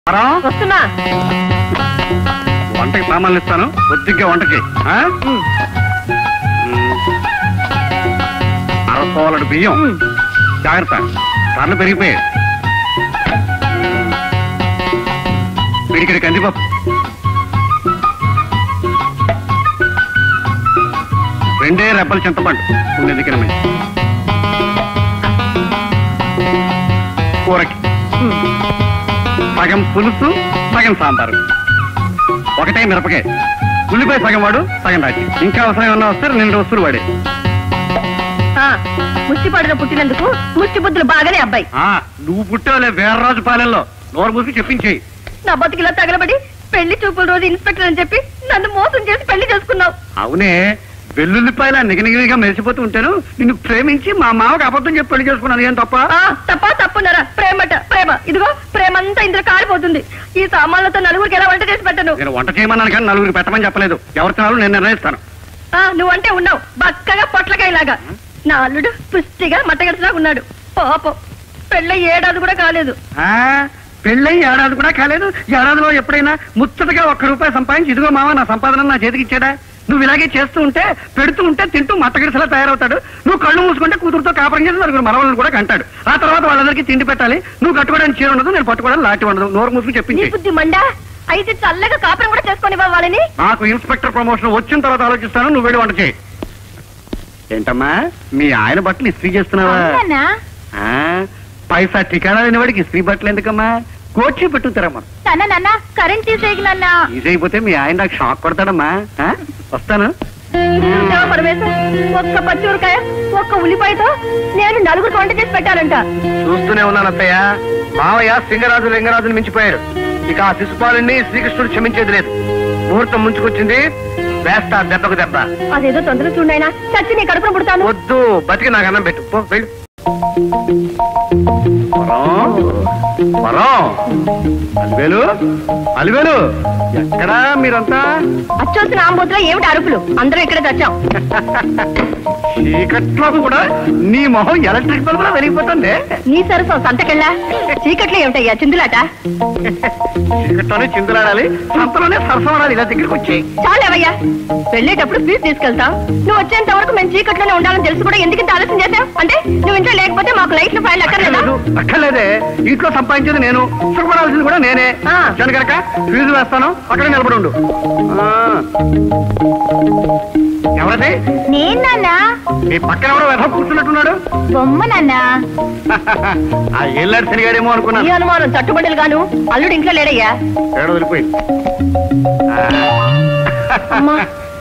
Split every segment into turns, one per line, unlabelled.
వరం,
వస్తున్నా
వంటకి సామాన్లు ఇస్తాను కొద్దిగా వంటకి ఆ?
ఉమ్,
మ్మ్. అరసోలడు బియ్యం
ఉమ్.
జాగ్రత్త కర్లు పెరిగిపోయాయి పిడికిడి కందిపప్పు రెండే రెబ్బల చింతపండు ఉండేది కిరమే కూరకి
ఉమ్.
సగం పులుసు సగం సాంబారు ఒకటే మిరపకాయ ఉల్లిపాయ సగం వాడు సగం రాజు ఇంకా అవసరం ఏమన్నా వస్తే రెండు వస్తువులు వాడే
ఆ, ముష్టి పడిన పుట్టినందుకు ముష్టి బుద్ధులు బాగానే అబ్బాయి
ఆ, నువ్వు పుట్టావులే వీర్రాజు పాలెంలో నోరు మూసి చెప్పించేయి
నా బతికిలా తగలబడి పెళ్లి చూపుల రోజు ఇన్స్పెక్టర్ అని చెప్పి నన్ను మోసం చేసి పెళ్లి చేసుకున్నావు
అవునే వెల్లుల్లిపాయల నిగనిగిరిగా మెరిసిపోతూ ఉంటాను నిన్ను ప్రేమించి మా మామకు అబద్ధం చెప్పి పెళ్లి చేసుకున్నాను ఏం తప్ప
ఆ, తప్ప తప్పున్నారా ప్రేమట ప్రేమ ఇదిగో ప్రేమంతా ఇందులో కారిపోతుంది ఈ సామాన్లతో నలుగురికి ఎలా వంట చేసి పెట్టను
నేను వంట చేయమన్నాను కానీ నలుగురికి పెట్టమని చెప్పలేదు ఎవరి తినాలో నేను నిర్ణయిస్తాను
ఆ, నువ్వంటే ఉన్నావు బక్కగా పొట్లకాయలాగా నా అల్లుడు పుష్టిగా మట్టగడిచిలా ఉన్నాడు పాపం పెళ్ళ ఏడాది కూడా కాలేదు
ఆ పెళ్ళై ఏడాది కూడా కాలేదు ఏడాదిలో ఎప్పుడైనా ముచ్చటగా ఒక్క రూపాయి సంపాదించి ఇదిగో మామ నా సంపాదన నా చేతికి ఇచ్చాడా నువ్వు ఇలాగే చేస్తూ ఉంటే పెడుతూ ఉంటే తింటూ మట్టగిడిసలా తయారవుతాడు నువ్వు కళ్ళు మూసుకుంటే కూతురుతో కాపురం చేసి నలుగురు మనవలను కూడా కంటాడు ఆ తర్వాత వాళ్ళందరికీ తిండి పెట్టాలి నువ్వు కట్టుకోవడానికి చీర ఉండదు నేను పట్టుకోవడానికి లాంటి ఉండదు నోరు మూసుకుని
నీ
చెప్పించి
బుద్ధి మండా అయితే చల్లగా కాపురం కూడా చేసుకొని వాళ్ళని
నాకు ఇన్స్పెక్టర్ ప్రమోషన్ వచ్చిన తర్వాత ఆలోచిస్తాను నువ్వు వెళ్ళి వంట చేయి ఏంటమ్మా మీ ఆయన బట్టలు ఇస్త్రీ చేస్తున్నావా ఆ, పైసా ఠికాణా లేని వాడికి ఇస్త్రీ బట్టలు ఎందుకమ్మా కోచి పెట్టుతారమ్మా
నాన్న నాన్న కరెంట్ తీసేయకు నాన్న
ఇది అయిపోతే మీ ఆయన నాకు షాక్ కొడతాడమ్మా ఆ? వస్తాను
చూసావా పరమేశం ఒక్క పచ్చిమిరకాయ ఒక్క ఉల్లిపాయతో నేను నలుగురు వంట చేసి పెట్టాలంట
చూస్తూనే ఉన్నాను అత్తయ్య మావయ్య సింగరాజు లింగరాజుని మించిపోయారు ఇక ఆ శిశుపాలుని శ్రీకృష్ణుడు క్షమించేది లేదు ముహూర్తం ముంచుకొచ్చింది వేస్తా దెబ్బకు దెబ్బ
అదేదో తొందరగా చూడైనా చచ్చి నీ కడుపున పుడతాను
వద్దు బతికి నాకు అన్నం పెట్టు పో వెళ్ళు
వరం వరం అలివేలు అలివేలు ఎక్కడా మీరంతా
అచ్చోసిన ఆంబోతులో ఏమిటి అరుపులు అందరూ ఇక్కడే తెచ్చాం
చీకట్లో కూడా నీ మొహం ఎలక్ట్రిక్ బల్బులా వెలిగిపోతుంది
నీ సరసం సంతకెళ్ళా చీకట్లో ఏమిటయ్యా చిందులాట
చీకట్లోనే చిందులాడాలి సంతలోనే సరసవడాలి ఇలా దగ్గరికి వచ్చి
చాలేవయ్యా వెళ్ళేటప్పుడు ఫీజు తీసుకెళ్తాం నువ్వు వచ్చేంత వరకు మేము చీకట్లోనే ఉండాలని తెలిసి కూడా ఎందుకు ఇంత ఆలస్యం చేశావు అంటే నువ్వు ఇంట్లో లేకపోతే మాకు లైట్లు ఫైల్ అక్కర్లేదా
అక్కర్లేదు అక్కర్లేదే ఇంట్లో సంపాదించేది నేను సుఖపడాల్సింది కూడా నేనే
ఆ.
వచ్చాను కనుక ఫీజు వేస్తాను అక్కడే నిలబడి ఉండు ఆ. ఎవరది
నేను నాన్న
మీ పక్కన ఎవరో వెధ కూర్చున్నట్టున్నాడు
బొమ్మ నాన్న
ఆ ఏళ్ళాడు శనిగాడేమో
ఈ
అనుకున్నాను
అనుమానం చట్టుబడులు గాను అల్లుడు ఇంట్లో లేడయ్యా
ఏడు వదిలిపోయి
అమ్మా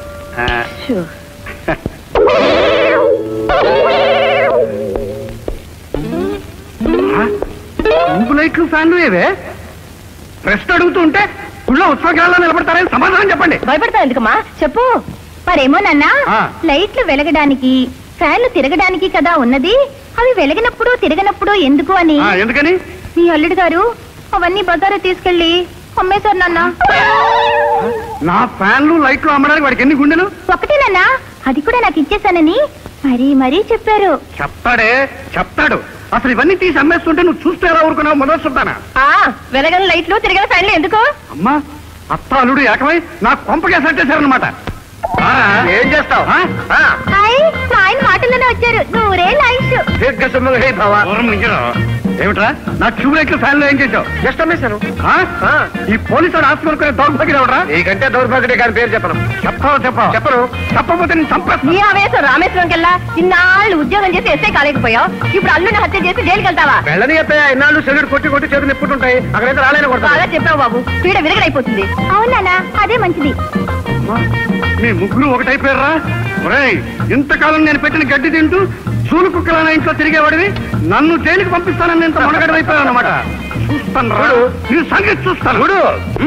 ఊపు లైట్లు ఫ్యాన్లు ఏవే ప్రశ్న అడుగుతుంటే గుళ్ళో ఉత్సవకాలలో నిలబడతారని సమాధానం చెప్పండి
భయపడతా ఎందుకమ్మా చెప్పు మరేమో నాన్న
ఆ.
లైట్లు వెలగడానికి ఫ్యాన్లు తిరగడానికి కదా ఉన్నది అవి వెలగినప్పుడు తిరగనప్పుడు ఎందుకు అని
ఆ, ఎందుకని
మీ అల్లుడు గారు అవన్నీ బజారు తీసుకెళ్లి అమ్మేశారు నాన్న
నా ఫ్యాన్లు లైట్లు అమ్మడానికి వాడికి ఎన్ని గుండెలు
ఒకటే నాన్న అది కూడా నాకు ఇచ్చేసానని మరీ మరీ చెప్పారు
చెప్తాడే చెప్తాడు అసలు ఇవన్నీ తీసి అమ్మేస్తుంటే నువ్వు చూస్తే ఎలా ఊరుకున్నావు మొదలు చెప్తానా
ఆ వెలగని లైట్లు తిరగని ఫ్యాన్లు ఎందుకు
అమ్మా అత్త అల్లుడు ఏకమై నాకు కొంపకేసి అంటేశారనమాట
ఏం చేస్తావు
హాయ్ మా ఆయన మాటల్లోనే వచ్చారు నూరేళ్ళ ఆయుష్
దీర్ఘ సుమంగ హే భవ
దూరం నుంచిరా. ఏమిట్రా నా ట్యూబ్ లైట్లు ఫ్యాన్లు ఏం చేసావు
జస్ట్ అమ్మేశాను
ఆ?
ఆ.
ఈ పోలీసు ఆస్తి కొనుక్కునే దౌర్భాగ్యం ఎవడరా
నీకంటే దౌర్భాగ్యుడే కానీ పేరు చెప్పను
చెప్పావు చెప్పావు
చెప్పను
చెప్పకపోతే నేను చంపేస్తా
నీ ఆవేశం రామేశ్వరం కెల్లా ఇన్నాళ్ళు ఉద్యోగం చేసి ఎస్ఐ కాలేకపోయావు ఇప్పుడు అల్లుని హత్య చేసి జైలుకి వెళ్తావా
వెళ్ళని అత్తయ్య ఇన్నాళ్ళు సెల్లుడు కొట్టి కొట్టి చేతులు ఎప్పుడుంటాయి అక్కడైతే రాలేని కొడతా
బాగా చెప్పావు బాబు పీడ విరగడైపోతుంది అవునా అదే మంచిది
అమ్మా, మీ ముగ్గురు ఒకటైపోయారా ఒరేయ్ ఇంతకాలం నేను పెట్టిన గడ్డి తింటూ చూలు కుక్కల నా ఇంట్లో తిరిగేవాడివి నన్ను జైలుకి పంపిస్తానని ఇంత మొనగడ అయిపోయావు అనమాట చూస్తాను రా నీ సంగతి చూస్తాను చూడు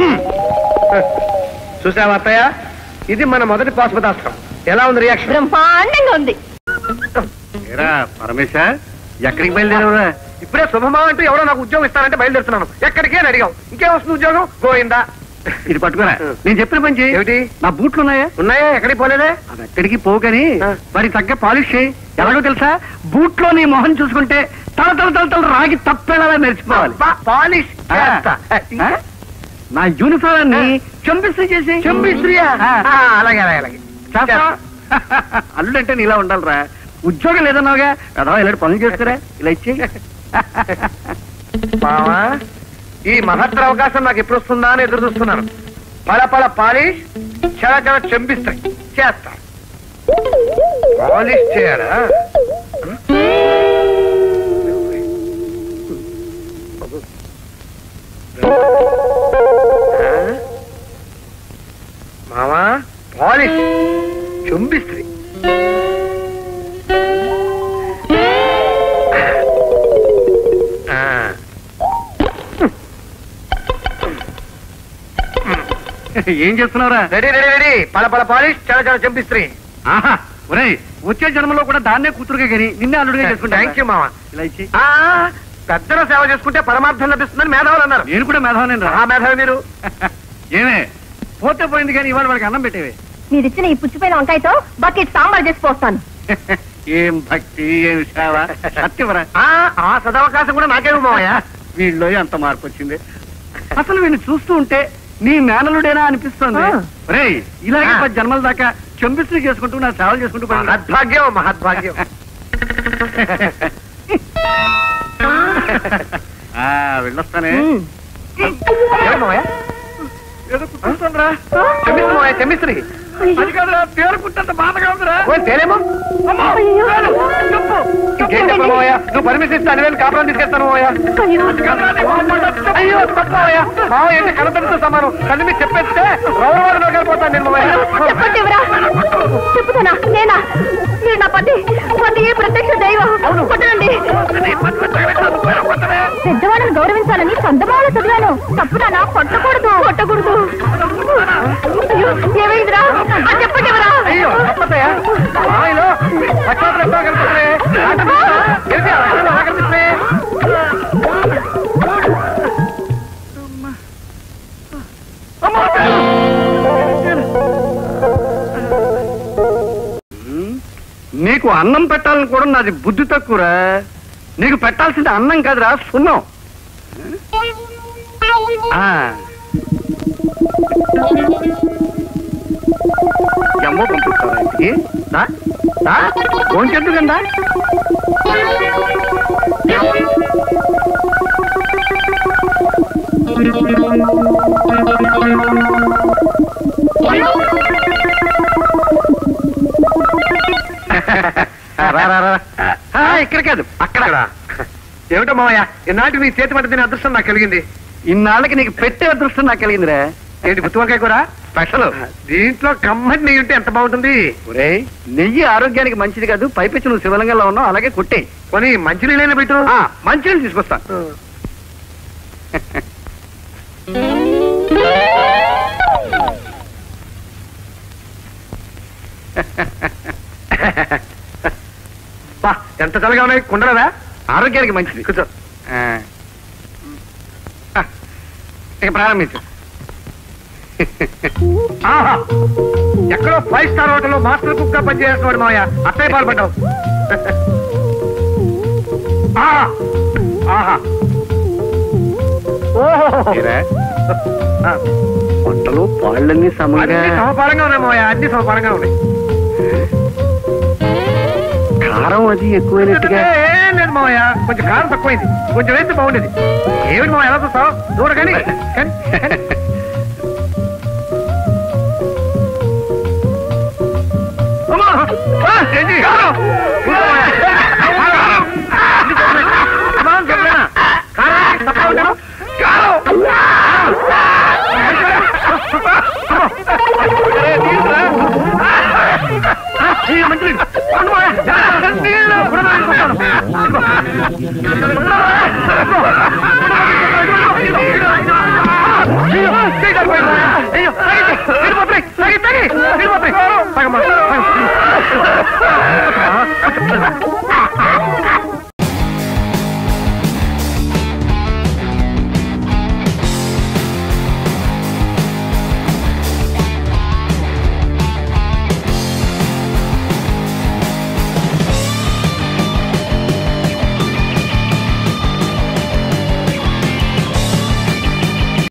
చూసావా అత్తయ్య ఇది మన మొదటి పాశుపతాస్త్రం ఎలా ఉంది రియాక్షన్
బ్రహ్మాండంగా ఉంది
ఏరా పరమేశ ఎక్కడికి బయలుదేరవురా
ఇప్పుడే శుభమా అంటూ ఎవరో నాకు ఉద్యోగం ఇస్తానంటే బయలుదేరుతున్నాను ఎక్కడికి అని అడిగావు ఇంకేం వస్తుంది ఉద్యోగం గోయిందా
ఇది పట్టుకోరా నేను చెప్పిన పని చేయి
ఏమిటి
నా బూట్లు ఉన్నాయా
ఉన్నాయా ఎక్కడికి పోలేదే
అది ఎక్కడికి పోగని
ఆ.
వారికి తగ్గ పాలిష్ చేయి ఎలాగో తెలుసా బూట్లో నీ మొహం చూసుకుంటే తల తల తల తల రాగి తప్పేలా మెరిచిపోవాలి
పాలిష్ చేస్తా.
ఆ? నా యూనిఫామ్ ని చంపిస్త్రీ చేసి
చంపిస్త్రీయా?
ఆ.
ఆ, అలాగే అలాగే అలాగే
చేస్తా అల్లుడంటే నీలా ఉండాలిరా ఉద్యోగం లేదన్నావుగా అదో ఇలాంటి పనులు చేస్తారా ఇలా ఇచ్చి
మావా ఈ మహత్తర అవకాశం నాకు ఎప్పుడు వస్తుందా అని ఎదురు చూస్తున్నాను పల పల పాలిష్ చాలా చాలా చంపిస్తాయి చేస్తా పాలిష్ చేయాలా ఆ? మావా పాలిష్ చంపిస్త్రీ ఆ
ఏం చేస్తున్నావురా
రెడీ రెడీ రెడీ పల పల పాలిష్ చాలా చాలా చంపిస్త్రీ
ఆహా ఒరేయ్ వచ్చే జన్మలో కూడా దాన్నే కూతురుగా గని నిన్నే అల్లుడిగా చేసుకుంటా
థ్యాంక్ యూ మామ
ఇలా ఇచ్చి
ఆ, పెద్దల సేవ చేసుకుంటే పరమార్థం లభిస్తుందని మేధావులు అన్నారు
నేను కూడా మేధావనేను రా
ఆ మేధావి మీరు
ఏమే పోతే పోయింది కానీ ఇవాళ వాడికి అన్నం పెట్టేవే
మీరిచ్చిన ఈ పుచ్చిపోయిన వంకాయతో బకెట్ సాంబార్ చేసి పోస్తాను
ఏం భక్తి ఏం సేవ సత్యవరా
ఆ, ఆ సదవకాశం కూడా నాకేమో మామయ్య
వీళ్ళలో ఎంత మార్పు వచ్చింది అసలు వీళ్ళు చూస్తూ ఉంటే నీ మేనలుడేనా అనిపిస్తుంది
ఆ.
రేయ్ ఇలాగే
ఆ.
పది జన్మల దాకా చంపిస్త్రీ చేసుకుంటూ నా సేవలు చేసుకుంటూ పోయింది.
మహద్భాగ్యం మహద్భాగ్యం
ఆ వెళ్ళొస్తానే
మ్మ్.
ఏమిటి మామయ్య
ఏదో కుట్టిస్తుందిరా.
చంపిస్త్రీ మామయ్య చంపిస్త్రీ
అది కాదురా పేరు కుట్టంత బాధగా ఉందిరా
ఓ తేలేమో
అమ్మా,
అయ్యో.
పేరు, చెప్పు, చెప్పు.
ఇంకేం చెప్పను మామయ్య నువ్వు పర్మిషన్ ఇస్తే అన్ని వేలు కాపురం తీసుకెళ్తాను మామయ్య
అయ్యో.
అది కాదురా, నీ మొహం పడ్డ చెప్పు.
అయ్యో తప్పు మామయ్య మామయ్య అంటే కనపడితో సమానం కళ్ళు మీరు చెప్పేస్తే రౌరవాదం వెళ్ళిపోతాను నేను మామయ్య
చెప్పండి ఎవరా చెప్పుతానా నేనా మీరు నా పతి పతి ప్రత్యక్ష దైవం కొట్టండి పెద్దవాళ్ళని గౌరవించాలని చందమాల చదివాను తప్పునా కొట్టకూడదు కొట్టకూడదు అయ్యో, ఏమైందిరా ఆ, చెప్పండి ఎవరా
అయ్యో తప్పదయ్యా మామయ్యలో పక్షాత్రం కనిపిస్తున్నాయి గెలిచి అలా కనిపిస్తున్నాయి
ఉమ్, నీకు అన్నం పెట్టాలని కూడా నాది బుద్ధి తక్కువరా నీకు పెట్టాల్సింది అన్నం కాదురా సున్నం ఆ. జమ్మో పంపిస్తావా ఇంటికి దా, దా, భోంచెందుకందా
రా రా రా
ఆ, ఇక్కడ కాదు
అక్కడ ఏమిటో మామయ్య ఈనాటి నీ చేతి పట్ట తినే అదృష్టం నాకు కలిగింది
ఇన్నాళ్ళకి నీకు పెట్టే అదృష్టం నాకు కలిగిందిరా
ఏంటి గుత్తి వంకాయ కూర
స్పెషల్
దీంట్లో కమ్మటి నెయ్యి ఉంటే ఎంత బాగుంటుంది
ఒరే నెయ్యి ఆరోగ్యానికి మంచిది కాదు పైపెచ్చి నువ్వు శివలింగంలో ఉన్నావు అలాగే కొట్టే
కొని మంచి నీళ్ళైనా పెట్టు
మంచిగా తీసుకొస్తాను
బా ఎంత చల్లగా ఉన్నాయి కుండలదా
ఆరోగ్యానికి మంచిది
కూర్చో
ఆ. ఆ, ఇక ప్రారంభించు
ఆహా ఎక్కడో ఫైవ్ స్టార్ హోటల్లో మాస్టర్ కుక్ గా పనిచేస్తున్నాడు మావయ్య అత్తయ్య పాల్పడ్డావు ఆహా ఆహా ఓహో
ఏరా, వంటలు పాళ్ళన్నీ సమంగా
అన్ని సమపారంగా ఉన్నాయి మావయ్య అన్ని సమపారంగా ఉన్నాయి
కారం అది ఎక్కువైనట్టుగా
ఏం లేదు మావయ్య కొంచెం కారం తక్కువైంది కొంచెం వేస్తే బాగుండేది ఏమిటి మావయ్య ఎలా చూస్తావు దూర కానీ కానీ, కానీ. అమ్మా! ఆ, ఏంటి? కారం! కారం! ఎందుకు చెప్పలేదు? అమ్మా, చెప్పలేనా? కారం తక్కువ ఉంటాను? కారం! అరే, తీసుకురా. ఈ మంత్రి ఉండు మావయ్య. నీళ్ళు. ఉండు మావయ్య, కొట్టాను. అయ్యో, చేయి కాలిపోయింది మావయ్య. అయ్యో, తాగితే, వెళ్ళిపోతున్నాయి. తాగి, తాగి, వెళ్ళిపోతున్నాయి. తాగమ్మా, తాగు.